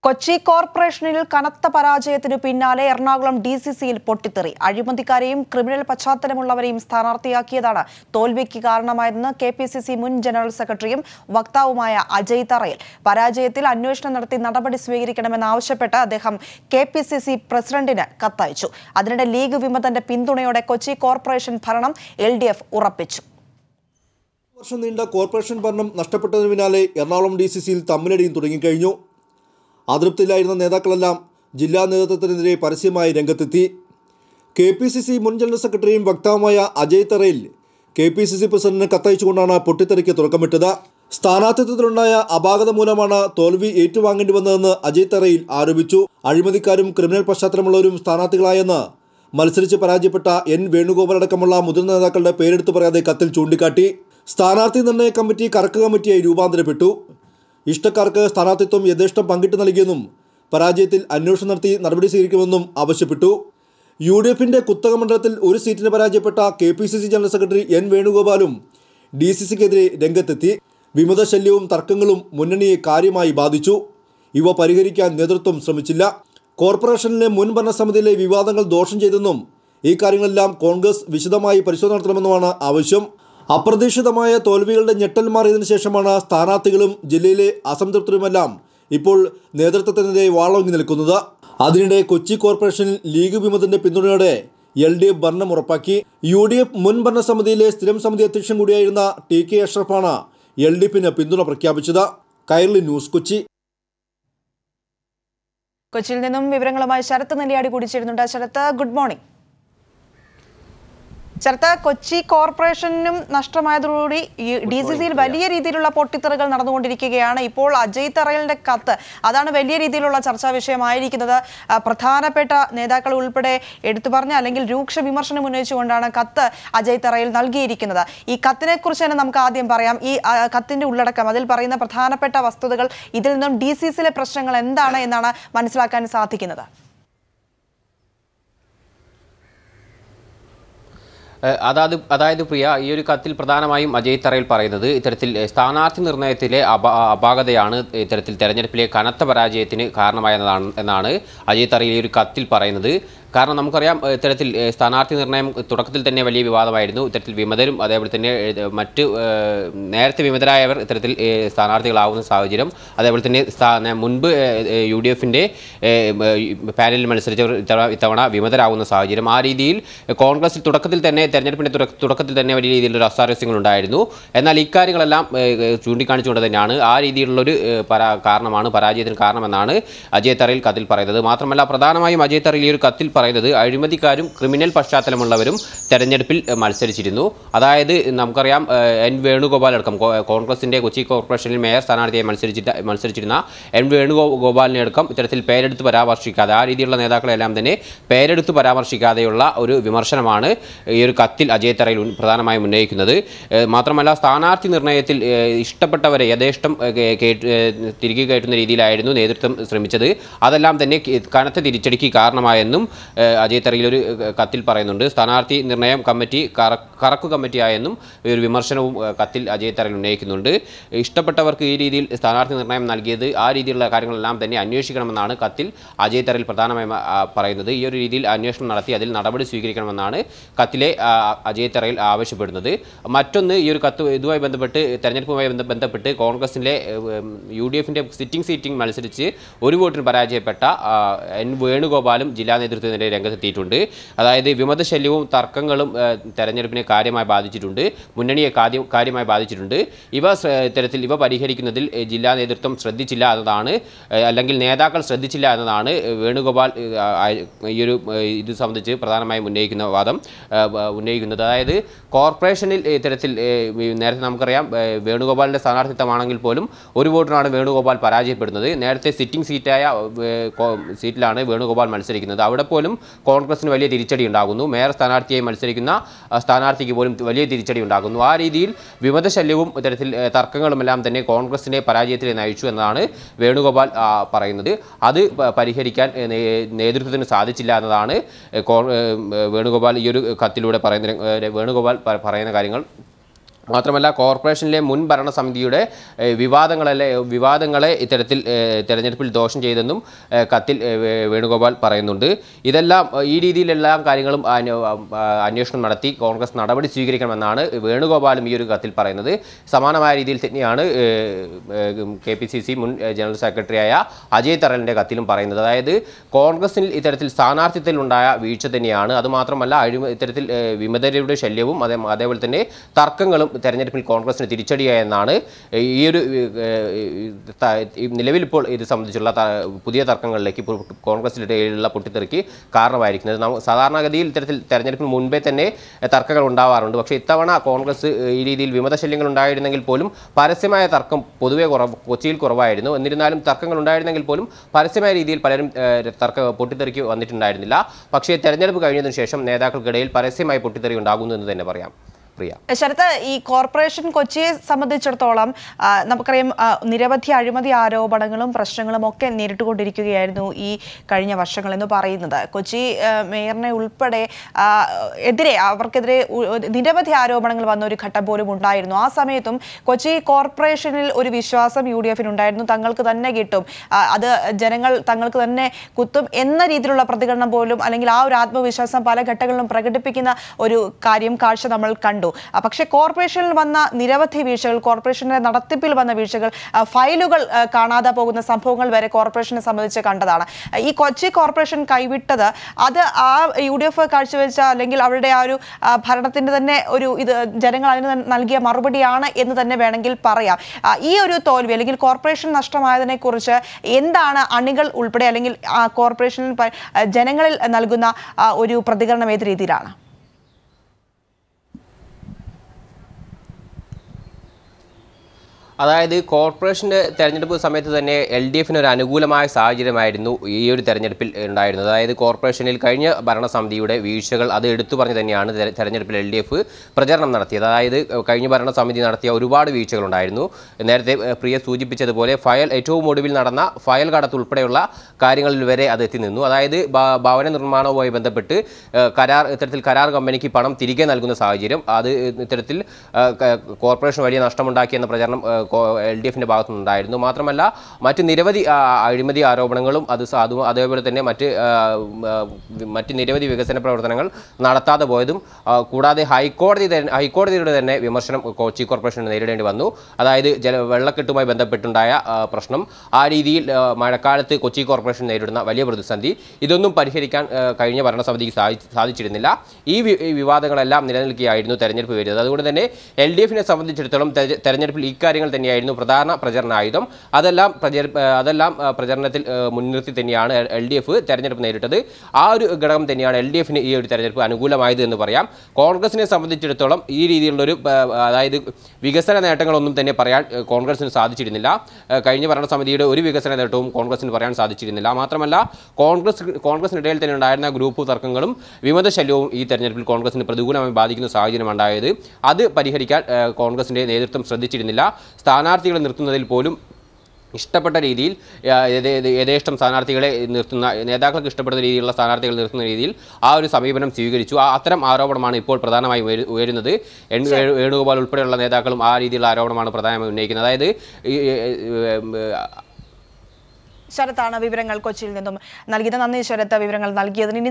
കൊച്ചി കോർപ്പറേഷനിൽ കനത്ത പരാജയത്തിനു പിന്നാലെ എറണാകുളം ഡി സി സിയിൽ പൊട്ടിത്തെറി അഴിമതിക്കാരെയും ക്രിമിനൽ പശ്ചാത്തലമുള്ളവരെയും സ്ഥാനാർത്ഥിയാക്കിയതാണ് തോൽവിക്ക് കാരണമായതെന്ന് കെ പി സി സി മുൻ ജനറൽ സെക്രട്ടറിയും വക്താവുമായ അജയ് തറയിൽ പരാജയത്തിൽ അന്വേഷണം നടത്തി നടപടി സ്വീകരിക്കണമെന്നാവശ്യപ്പെട്ട് അദ്ദേഹം കെ പി സി സി പ്രസിഡന്റിന് കത്തയച്ചു അതിനിടെ ലീഗ് വിമതന്റെ പിന്തുണയോടെ കൊച്ചി കോർപ്പറേഷൻ ഭരണം എൽ ഡി എഫ് ഉറപ്പിച്ചു വർഷം നീണ്ട കോർപ്പറേഷൻ ഭരണം നഷ്ടപ്പെട്ടതിന് പിന്നാലെ എറണാകുളം ഡി സി സിയിൽ തമ്മിലടിയും തുടങ്ങിക്കഴിഞ്ഞു അതൃപ്തിയിലായിരുന്ന നേതാക്കളെല്ലാം ജില്ലാ നേതൃത്വത്തിനെതിരെ പരസ്യമായി രംഗത്തെത്തി കെ പി സി സി മുൻ ജനറൽ സെക്രട്ടറിയും വക്താവുമായ അജയ് തറയിൽ കെ പി സി സി പ്രസിഡന്റിന് കത്തയച്ചുകൊണ്ടാണ് പൊട്ടിത്തെറിക്ക് തുടക്കമിട്ടത് സ്ഥാനാർത്ഥിത്വത്തിലുണ്ടായ അപാകത മൂലമാണ് തോൽവി ഏറ്റുവാങ്ങേണ്ടി വന്നതെന്ന് അജയ് തറയിൽ ആരോപിച്ചു അഴിമതിക്കാരും ക്രിമിനൽ പശ്ചാത്തലമുള്ളവരും സ്ഥാനാർത്ഥികളായെന്ന് മത്സരിച്ച് പരാജയപ്പെട്ട എൻ വേണുഗോപാൽ അടക്കമുള്ള മുതിർന്ന നേതാക്കളുടെ പേരെടുത്തു പറയാതെ കത്തിൽ ചൂണ്ടിക്കാട്ടി സ്ഥാനാർത്ഥി നിർണയ കമ്മിറ്റി കറക്ക് കമ്മിറ്റിയായി രൂപാന്തരപ്പെട്ടു ഇഷ്ടക്കാർക്ക് സ്ഥാനാർത്ഥിത്വം യഥേഷ്ടം പങ്കിട്ട് നൽകിയെന്നും പരാജയത്തിൽ അന്വേഷണം നടത്തി നടപടി സ്വീകരിക്കുമെന്നും ആവശ്യപ്പെട്ടു യു ഡി എഫിന്റെ കുത്തക മണ്ഡലത്തിൽ ഒരു സീറ്റിന് പരാജയപ്പെട്ട K P C C general secretary N വേണുഗോപാലും ഡി സി സിക്കെതിരെ രംഗത്തെത്തി വിമത ശല്യവും തർക്കങ്ങളും മുന്നണിയെ കാര്യമായി ബാധിച്ചു ഇവ പരിഹരിക്കാൻ നേതൃത്വം ശ്രമിച്ചില്ല കോർപ്പറേഷനിലെ മുൻ ഭരണസമിതിയിലെ വിവാദങ്ങൾ ദോഷം ചെയ്തെന്നും ഈ കാര്യങ്ങളെല്ലാം കോൺഗ്രസ് വിശദമായി പരിശോധന നടത്തണമെന്നുമാണ് ആവശ്യം അപ്രതീക്ഷിതമായ തോൽവികളുടെ ഞെട്ടൽ മാറിയതിനു ശേഷമാണ് സ്ഥാനാർത്ഥികളും ജില്ലയിലെ അസംതൃപ്തരുമെല്ലാം ഇപ്പോൾ നേതൃത്വത്തിനെതിരെ വാളോങ്ങി നിൽക്കുന്നത് അതിനിടെ കൊച്ചി കോർപ്പറേഷനിൽ ലീഗ് വിമതന്റെ പിന്തുണയോടെ എൽ ഡി എഫ് ഭരണം ഉറപ്പാക്കി യു ഡി എഫ് മുൻ ഭരണസമിതിയിലെ സ്ഥിരം സമിതി അധ്യക്ഷൻ കൂടിയായിരുന്ന ടി കെ അഷ്റഫാണ് എൽ ഡി എഫിന് പിന്തുണ പ്രഖ്യാപിച്ചത് കൈർലി ന്യൂസ് കൊച്ചി കൊച്ചിയിൽ നിന്നും വിവരങ്ങളുമായി ശരത്ത് നെല്ലിയാടി കൂടി ചേരുന്നുണ്ട് ശരത്ത് ഗുഡ് മോർണിംഗ് ശരത്ത് കൊച്ചി കോർപ്പറേഷനും നഷ്ടമായതോടുകൂടി ഡി സി സിയിൽ വലിയ രീതിയിലുള്ള പൊട്ടിത്തെറികൾ നടന്നുകൊണ്ടിരിക്കുകയാണ് ഇപ്പോൾ അജയ് തറയലിന്റെ കത്ത് അതാണ് വലിയ രീതിയിലുള്ള ചർച്ചാ വിഷയമായിരിക്കുന്നത് ആ, പ്രധാനപ്പെട്ട നേതാക്കൾ ഉൾപ്പെടെ എടുത്തു പറഞ്ഞ അല്ലെങ്കിൽ രൂക്ഷ വിമർശനം ഉന്നയിച്ചുകൊണ്ടാണ് കത്ത് അജയ് തറയിൽ നൽകിയിരിക്കുന്നത് ഈ കത്തിനെ കുറിച്ച് തന്നെ നമുക്ക് ആദ്യം പറയാം ഈ ആ, കത്തിന്റെ ഉള്ളടക്കം അതിൽ പറയുന്ന പ്രധാനപ്പെട്ട വസ്തുതകൾ ഇതിൽ നിന്നും ഡി സി സിയിലെ പ്രശ്നങ്ങൾ എന്താണ് എന്നാണ് മനസ്സിലാക്കാൻ സാധിക്കുന്നത് ഏഹ് അതായത് അതായത് പ്രിയ ഈ ഒരു കത്തിൽ പ്രധാനമായും അജയ് തറയിൽ പറയുന്നത് ഇത്തരത്തിൽ ഏഹ് സ്ഥാനാർത്ഥി നിർണയത്തിലെ അപാ അപാകതയാണ് ഇത്തരത്തിൽ തെരഞ്ഞെടുപ്പിലെ കനത്ത പരാജയത്തിന് കാരണമായതാണ് എന്നാണ് അജയ് തറയിൽ ഈ ഒരു കത്തിൽ പറയുന്നത് കാരണം നമുക്കറിയാം ഏഹ് ഇത്തരത്തിൽ ഏഹ് സ്ഥാനാർത്ഥി നിർണയം തുടക്കത്തിൽ തന്നെ വലിയ വിവാദമായിരുന്നു ഇത്തരത്തിൽ വിമതരും അതേപോലെ തന്നെ ഏഹ് മറ്റ് ഏഹ് നേരത്തെ വിമതരായവർ ഇത്തരത്തിൽ ഏഹ് സ്ഥാനാർത്ഥികളാവുന്ന സാഹചര്യം അതേപോലെ തന്നെ സ്ഥാ- മുൻപ് യു ഡി എഫിൻ്റെ പാനലിൽ മത്സരിച്ചവർ ഇത്തവണ ഇത്തവണ വിമതരാകുന്ന സാഹചര്യം ആ രീതിയിൽ കോൺഗ്രസിൽ തുടക്കത്തിൽ തന്നെ തെരഞ്ഞെടുപ്പിൻ്റെ തുടക്ക- തുടക്കത്തിൽ തന്നെ വലിയ രീതിയിലുള്ള അസ്വാരസ്യങ്ങൾ ഉണ്ടായിരുന്നു എന്നാൽ ഇക്കാര്യങ്ങളെല്ലാം ഏഹ്, ചൂണ്ടിക്കാണിച്ചുകൊണ്ട് തന്നെയാണ് ആ രീതിയിലുള്ളൊരു ഏഹ്, പരാ കാരണമാണ് പരാജയത്തിന് കാരണമെന്നാണ് അജയ് തറയിൽ കത്തിൽ പറയുന്നത് മാത്രമല്ല പ്രധാനമായും അജയ് തറയിൽ ഈ ഒരു കത്തിൽ പറയുന്നത് അഴിമതിക്കാരും ക്രിമിനൽ പശ്ചാത്തലമുള്ളവരും തെരഞ്ഞെടുപ്പിൽ ഏഹ്, മത്സരിച്ചിരുന്നു അതായത് നമുക്കറിയാം ഏഹ്, എൻ വേണുഗോപാൽ അടക്കം കോ- കോൺഗ്രസിൻ്റെ കൊച്ചി കോർപ്പറേഷനിൽ മേയർ സ്ഥാനാർത്ഥിയായി മത്സരിച്ചിട്ട് മത്സരിച്ചിരുന്ന എൻ വേണുഗോപാലിനെ അടക്കം ഇത്തരത്തിൽ പേരെടുത്ത് പരാമർശിക്കാതെ ആ രീതിയിലുള്ള നേതാക്കളെല്ലാം തന്നെ പേരെടുത്ത് പരാമർശിക്കാതെയുള്ള ഒരു വിമർശനമാണ് ഈ ഒരു കത്തിൽ അജയ് തറയിൽ ഉൻ- പ്രധാനമായും ഉന്നയിക്കുന്നത് ഏഹ് മാത്രമല്ല സ്ഥാനാർത്ഥി നിർണയത്തിൽ ഏഹ് ഇഷ്ടപ്പെട്ടവരെ യഥേഷ്ടം ഏഹ് കേ- കേട്ട് ഏഹ് തിരികെ കയറ്റുന്ന രീതിയിലായിരുന്നു നേതൃത്വം ശ്രമിച്ചത് അതെല്ലാം തന്നെ കി- കനത്ത തിരിച്ചടിക്ക് കാരണമായെന്നും ഏഹ് അജയ് തറയിൽ ഒരു ഏഹ് കത്തിൽ പറയുന്നുണ്ട് സ്ഥാനാർത്ഥി നിർണയം കമ്മിറ്റി കറ- കറക്കു കമ്മിറ്റിയായെന്നും ഈ ഒരു വിമർശനവും ഏഹ് കത്തിൽ അജയ് തറയിൽ ഉന്നയിക്കുന്നുണ്ട് ഇഷ്ടപ്പെട്ടവർക്ക് ഈ രീതിയിൽ സ്ഥാനാർത്ഥി നിർണയം നൽകിയത് ആ രീതിയിലുള്ള കാര്യങ്ങളെല്ലാം തന്നെ അന്വേഷിക്കണമെന്നാണ് കത്തിൽ അജയ് തറയിൽ പ്രധാനമായും ആ, പറയുന്നത് ഈ ഒരു രീതിയിൽ അന്വേഷണം നടത്തി അതിൽ നടപടി സ്വീകരിക്കണമെന്നാണ് കത്തിലെ ആ, അജയ് തറയിൽ ആവശ്യപ്പെടുന്നത് മറ്റൊന്ന് ഈ ഒരു കത്ത് ഇതുമായി ബന്ധപ്പെട്ട് തെരഞ്ഞെടുപ്പുമായി ബന്ധ- ബന്ധപ്പെട്ട് കോൺഗ്രസിൻ്റെ യു ഡി എഫിൻ്റെ സിറ്റിംഗ് സീറ്റിംഗ് മത്സരിച്ച് ഒരു വോട്ടിന് പരാജയപ്പെട്ട ആ, എൻ വേണുഗോപാലും ജില്ലാ നേതൃത്വത്തിനെതിരെ രംഗത്തെത്തിയിട്ടുണ്ട് അതായത് വിമതശല്യവും തർക്കങ്ങളും ആ, തെരഞ്ഞെടുപ്പിനെ കാര്യമായി ബാധിച്ചിട്ടുണ്ട് മുന്നണിയെ കാര്യം കാര്യമായി ബാധിച്ചിട്ടുണ്ട് ഇവ ശ്ര- ഇത്തരത്തിൽ ഇവ പരിഹരിക്കുന്നതിൽ ഏ, ജില്ലാ നേതൃത്വം ശ്രദ്ധിച്ചില്ല എന്നതാണ് ഏ, അല്ലെങ്കിൽ നേതാക്കൾ ശ്രദ്ധിച്ചില്ല എന്നതാണ് ഏ, വേണുഗോപാൽ ഏ, ആ, ഈ ഒരു ഏ, ഇത് സംബന്ധിച്ച് പ്രധാനമായും ഉന്നയിക്കുന്ന വാദം ഏ, ബ- ഉന്നയിക്കുന്നത് അതായത് കോർപ്പറേഷനിൽ ഇത്തരത്തിൽ ഏ, ഈ നേരത്തെ നമുക്കറിയാം ഏ, വേണുഗോപാലിൻ്റെ സ്ഥാനാർത്ഥിത്വമാണെങ്കിൽ പോലും ഒരു വോട്ടിനാണ് വേണുഗോപാൽ പരാജയപ്പെടുന്നത് നേരത്തെ സിറ്റിംഗ് സീറ്റായ ഏ, കോ- സീറ്റിലാണ് വേണുഗോപാൽ മത്സരിക്കുന്നത് അവിടെ പോലും കോൺഗ്രസിന് വലിയ തിരിച്ചടി ഉണ്ടാകുന്നു മേയർ സ്ഥാനാർത്ഥിയായി മത്സരിക്കുന്ന ആ, സ്ഥാനാർത്ഥിക്ക് പോലും വലിയ തിരിച്ചടി ഉണ്ടാകുന്നു ആ രീതിയിൽ വിമതശല്യവും ഇത്തരത്തിൽ ഏ, തർക്കങ്ങളുമെല്ലാം തന്നെ കോൺഗ്രസിനെ പരാജയത്തിൽ നയിച്ചു എന്നതാണ് വേണുഗോപാൽ ആ, പറയുന്നത് അത് പ- പരിഹരിക്കാൻ ഏ, നേ- നേതൃത്വത്തിന് സാധിച്ചില്ല എന്നതാണ് ഏ, കോ- ഏ, വേണുഗോപാൽ ഈ ഒരു കത്തിലൂടെ പറയുന്ന ഏ, വേണുഗോപാൽ പ- പറയുന്ന കാര്യങ്ങൾ മാത്രമല്ല കോർപ്പറേഷനിലെ മുൻ ഭരണസമിതിയുടെ ഏഹ്, വിവാദങ്ങളെ വിവാദങ്ങളെ ഇത്തരത്തിൽ ഏഹ്, തെരഞ്ഞെടുപ്പിൽ ദോഷം ചെയ്തെന്നും ഏഹ്, കത്തിൽ ഏഹ്, വേ- വേണുഗോപാൽ പറയുന്നുണ്ട് ഇതെല്ലാം ഏഹ്, ഈ രീതിയിലെല്ലാം കാര്യങ്ങളും അന്വ- ആ, അന്വേഷണം നടത്തി കോൺഗ്രസ് നടപടി സ്വീകരിക്കണമെന്നാണ് വേണുഗോപാലും ഈ ഒരു കത്തിൽ പറയുന്നത് സമാനമായ രീതിയിൽ തന്നെയാണ് കെ പി സി സി മുൻ ഏഹ്, ജനറൽ സെക്രട്ടറിയായ അജയ് തറലിൻ്റെ കത്തിലും പറയുന്നത് അതായത് കോൺഗ്രസിൽ ഇത്തരത്തിൽ സ്ഥാനാർത്ഥിത്വത്തിലുണ്ടായ വീഴ്ച തന്നെയാണ് അതുമാത്രമല്ല അഴിമ ഇത്തരത്തിൽ ഏഹ്, വിമതരുടെ ശല്യവും അതേ അതേപോലെ തന്നെ തർക്കങ്ങളും തെരഞ്ഞെടുപ്പിൽ കോൺഗ്രസിന് തിരിച്ചടിയായെന്നാണ് ഈ ഒരു ഏഹ്, ത- ഈ നിലവിൽ ഇപ്പോൾ ഇത് സംബന്ധിച്ചുള്ള ത- പുതിയ തർക്കങ്ങളിലേക്ക് ഇപ്പോൾ കോൺഗ്രസിനിടയിലുള്ള പൊട്ടിത്തെറിക്ക് കാരണമായിരിക്കുന്നത് നമ്മ സാധാരണഗതിയിൽ ഇത്തരത്തിൽ തെരഞ്ഞെടുപ്പിന് മുൻപേ തന്നെ ഏഹ്, തർക്കങ്ങൾ ഉണ്ടാവാറുണ്ട് പക്ഷേ ഇത്തവണ കോൺഗ്രസ് ഏഹ്, ഈ രീതിയിൽ വിമതശല്യങ്ങൾ ഉണ്ടായിരുന്നെങ്കിൽ പോലും പരസ്യമായ തർക്കം പൊതുവെ കുറവ് കൊച്ചിയിൽ കുറവായിരുന്നു എന്നിരുന്നാലും തർക്കങ്ങൾ ഉണ്ടായിരുന്നെങ്കിൽ പോലും പരസ്യമായ രീതിയിൽ പലരും ഏഹ്, തർക്ക പൊട്ടിത്തെറിക്ക് വന്നിട്ടുണ്ടായിരുന്നില്ല പക്ഷേ തെരഞ്ഞെടുപ്പ് കഴിഞ്ഞതിനു ശേഷം നേതാക്കൾക്കിടയിൽ പരസ്യമായി പൊട്ടിത്തെറി ഉണ്ടാകുന്നു എന്ന് തന്നെ പറയാം പ്രിയ ശരത്ത് ഈ കോർപ്പറേഷൻ കൊച്ചിയെ സംബന്ധിച്ചിടത്തോളം ആ, നമുക്കറിയാം ആ, നിരവധി അഴിമതി ആരോപണങ്ങളും പ്രശ്നങ്ങളും ഒക്കെ നേരിട്ടുകൊണ്ടിരിക്കുകയായിരുന്നു ഈ കഴിഞ്ഞ വർഷങ്ങൾ എന്ന് പറയുന്നത് കൊച്ചി ആ, മേയറിനെ ഉൾപ്പെടെ ആ, എതിരെ അവർക്കെതിരെ ഉ- ഒരു നിരവധി ആരോപണങ്ങൾ വന്ന ഒരു ഘട്ടം പോലും ഉണ്ടായിരുന്നു ആ സമയത്തും കൊച്ചി കോർപ്പറേഷനിൽ ഒരു വിശ്വാസം യു ഡി എഫിനുണ്ടായിരുന്നു തങ്ങൾക്ക് തന്നെ കിട്ടും ആ, അത് ജനങ്ങൾ തങ്ങൾക്ക് തന്നെ കുത്തും എന്ന രീതിയിലുള്ള പ്രതികരണം പോലും അല്ലെങ്കിൽ ആ ഒരു ആത്മവിശ്വാസം പല ഘട്ടങ്ങളിലും പ്രകടിപ്പിക്കുന്ന ഒരു കാര്യം കാഴ്ച നമ്മൾ കണ്ടു ആ, പക്ഷേ കോർപ്പറേഷനിൽ വന്ന നിരവധി വീഴ്ചകൾ കോർപ്പറേഷന്റെ നടത്തിപ്പിൽ വന്ന വീഴ്ചകൾ ആ, ഫയലുകൾ ആ, കാണാതെ പോകുന്ന സംഭവങ്ങൾ വരെ കോർപ്പറേഷനെ സംബന്ധിച്ച് കണ്ടതാണ് ആ, ഈ കൊച്ചി കോർപ്പറേഷൻ കൈവിട്ടത് അത് ആ യു ഡി എഫ് കാഴ്ചവെച്ച അല്ലെങ്കിൽ അവരുടെ ആ ഒരു ആ, ഭരണത്തിന്റെ തന്നെ ഒരു ഇത് ജനങ്ങൾ അതിന് നൽ- നൽകിയ മറുപടിയാണ് എന്ന് തന്നെ വേണമെങ്കിൽ പറയാം ആ, ഈ ഒരു തോൽവി അല്ലെങ്കിൽ കോർപ്പറേഷൻ നഷ്ടമായതിനെ കുറിച്ച് എന്താണ് അണികൾ ഉൾപ്പെടെ അല്ലെങ്കിൽ ആ കോർപ്പറേഷനിൽ പ- ആ, ജനങ്ങളിൽ നൽകുന്ന ആ, ഒരു പ്രതികരണം ഏത് രീതിയിലാണ് അതായത് കോർപ്പറേഷൻ്റെ തെരഞ്ഞെടുപ്പ് സമയത്ത് തന്നെ എൽ ഡി എഫിന് ഒരു അനുകൂലമായ സാഹചര്യമായിരുന്നു ഈ ഒരു തെരഞ്ഞെടുപ്പിൽ ഉണ്ടായിരുന്നത് അതായത് കോർപ്പറേഷനിൽ കഴിഞ്ഞ ഭരണസമിതിയുടെ വീഴ്ചകൾ അത് എടുത്തു പറഞ്ഞ് തന്നെയാണ് തെര- തെരഞ്ഞെടുപ്പിൽ എൽ ഡി എഫ് പ്രചരണം നടത്തിയത് അതായത് കഴിഞ്ഞ ഭരണസമിതി നടത്തിയ ഒരുപാട് വീഴ്ചകളുണ്ടായിരുന്നു നേരത്തെ ഏഹ്, പ്രിയ സൂചിപ്പിച്ചതുപോലെ ഫയൽ ഏറ്റവും ഒടുവിൽ നടന്ന ഫയൽ കടത്ത് ഉൾപ്പെടെയുള്ള കാര്യങ്ങളിൽ വരെ അത് എത്തി നിന്നു അതായത് ഭ- ഭവന നിർമ്മാണവുമായി ബന്ധപ്പെട്ട് ഏഹ്, കരാർ ഇത്തരത്തിൽ കരാർ കമ്പനിക്ക് പണം തിരികെ നൽകുന്ന സാഹചര്യം അത് ഇത്തരത്തിൽ ഏഹ്, ക- കോർപ്പറേഷൻ വലിയ നഷ്ടമുണ്ടാക്കിയെന്ന പ്രചരണം എൽ ഡി എഫിൻ്റെ ഭാഗത്തുനിന്നുണ്ടായിരുന്നു മാത്രമല്ല മറ്റ് നിരവധി ആ, അഴിമതി ആരോപണങ്ങളും അത് സ- അതും അതേപോലെ തന്നെ മറ്റ് ആ, ഉം, ആ, വി- മറ്റ് നിരവധി വികസന പ്രവർത്തനങ്ങൾ നടത്താതെ പോയതും ആ, കൂടാതെ ഹൈക്കോടതി തന്നെ- ഹൈക്കോടതിയുടെ തന്നെ വിമർശനം കൊച്ചി കോർപ്പറേഷന് നേരിടേണ്ടി വന്നു അതായത് ജല വെള്ളക്കെട്ടുമായി ബന്ധപ്പെട്ടുണ്ടായ ആ, പ്രശ്നം ആ രീതിയിൽ ആ, മഴക്കാലത്ത് കൊച്ചി കോർപ്പറേഷൻ നേരിടുന്ന വലിയ പ്രതിസന്ധി ഇതൊന്നും പരിഹരിക്കാൻ ആ, കഴിഞ്ഞ ഭരണസമിതിക്ക് സാധി സാധിച്ചിരുന്നില്ല ഈ വി- ഈ വിവാദങ്ങളെല്ലാം നിലനിൽക്കുകയായിരുന്നു തെരഞ്ഞെടുപ്പ് വരുന്നത് അതുകൊണ്ട് തന്നെ എൽ ഡി എഫിനെ സംബന്ധിച്ചിടത്തോളം തെര- തെരഞ്ഞെടുപ്പിൽ ഇക്കാര്യങ്ങൾ തന്നെയായിരുന്നു പ്രധാന പ്രചരണ ആയുധം അതെല്ലാം പ്രചര ആ, അതെല്ലാം ആ, പ്രചരണത്തിൽ ആ, മുൻനിർത്തി തന്നെയാണ് എൽ ഡി എഫ് തെരഞ്ഞെടുപ്പ് നേരിട്ടത് ആ ഒരു ഘടകം തന്നെയാണ് എൽ ഡി എഫിന് ഈ ഒരു തെരഞ്ഞെടുപ്പ് അനുകൂലമായത് എന്ന് പറയാം കോൺഗ്രസിനെ സംബന്ധിച്ചിടത്തോളം ഈ രീതിയിലുള്ളൊരു ആ, അതായത് വികസന നേട്ടങ്ങളൊന്നും തന്നെ പറയാൻ ആ, കോൺഗ്രസിന് സാധിച്ചിരുന്നില്ല ആ, കഴിഞ്ഞ ഭരണസമിതിയുടെ ഒരു വികസന നേട്ടവും കോൺഗ്രസിന് പറയാൻ സാധിച്ചിരുന്നില്ല മാത്രമല്ല കോൺഗ്രസ് കോൺഗ്രസിനിടയിൽ തന്നെ ഉണ്ടായിരുന്ന ഗ്രൂപ്പ് തർക്കങ്ങളും വിമത ശല്യവും ഈ തെരഞ്ഞെടുപ്പിൽ കോൺഗ്രസിന് പ്രതികൂലമായി ബാധിക്കുന്ന സാഹചര്യം ഉണ്ടായത് അത് പരിഹരിക്കാൻ ആ, കോൺഗ്രസിന്റെ നേതൃത്വം ശ്രദ്ധിച്ചിരുന്നില്ല സ്ഥാനാർത്ഥികളെ നിർത്തുന്നതിൽ പോലും ഇഷ്ടപ്പെട്ട രീതിയിൽ ആ, യഥേ- യഥേ- യഥേഷ്ടം സ്ഥാനാർത്ഥികളെ നിർത്തുന്ന നേതാക്കൾക്ക് ഇഷ്ടപ്പെടുന്ന രീതിയിലുള്ള സ്ഥാനാർത്ഥികൾ നിർത്തുന്ന രീതിയിൽ ആ ഒരു സമീപനം സ്വീകരിച്ചു ആ അത്തരം ആരോപണമാണ് ഇപ്പോൾ പ്രധാനമായും ഉയരു- ഉയരുന്നത് എൻ- വേ- വേണുഗോപാൽ ഉൾപ്പെടെയുള്ള നേതാക്കളും ആ രീതിയിലുള്ള ആരോപണമാണ് പ്രധാനമായും ഉന്നയിക്കുന്നത് അതായത് ഈ, ഈ, ഈ, ശരത്താണ് വിവരങ്ങൾ കൊച്ചിയിൽ നിന്നും നൽകിയത് നന്ദി ശരത്ത് വിവരങ്ങൾ നൽകിയതിന് ഇനി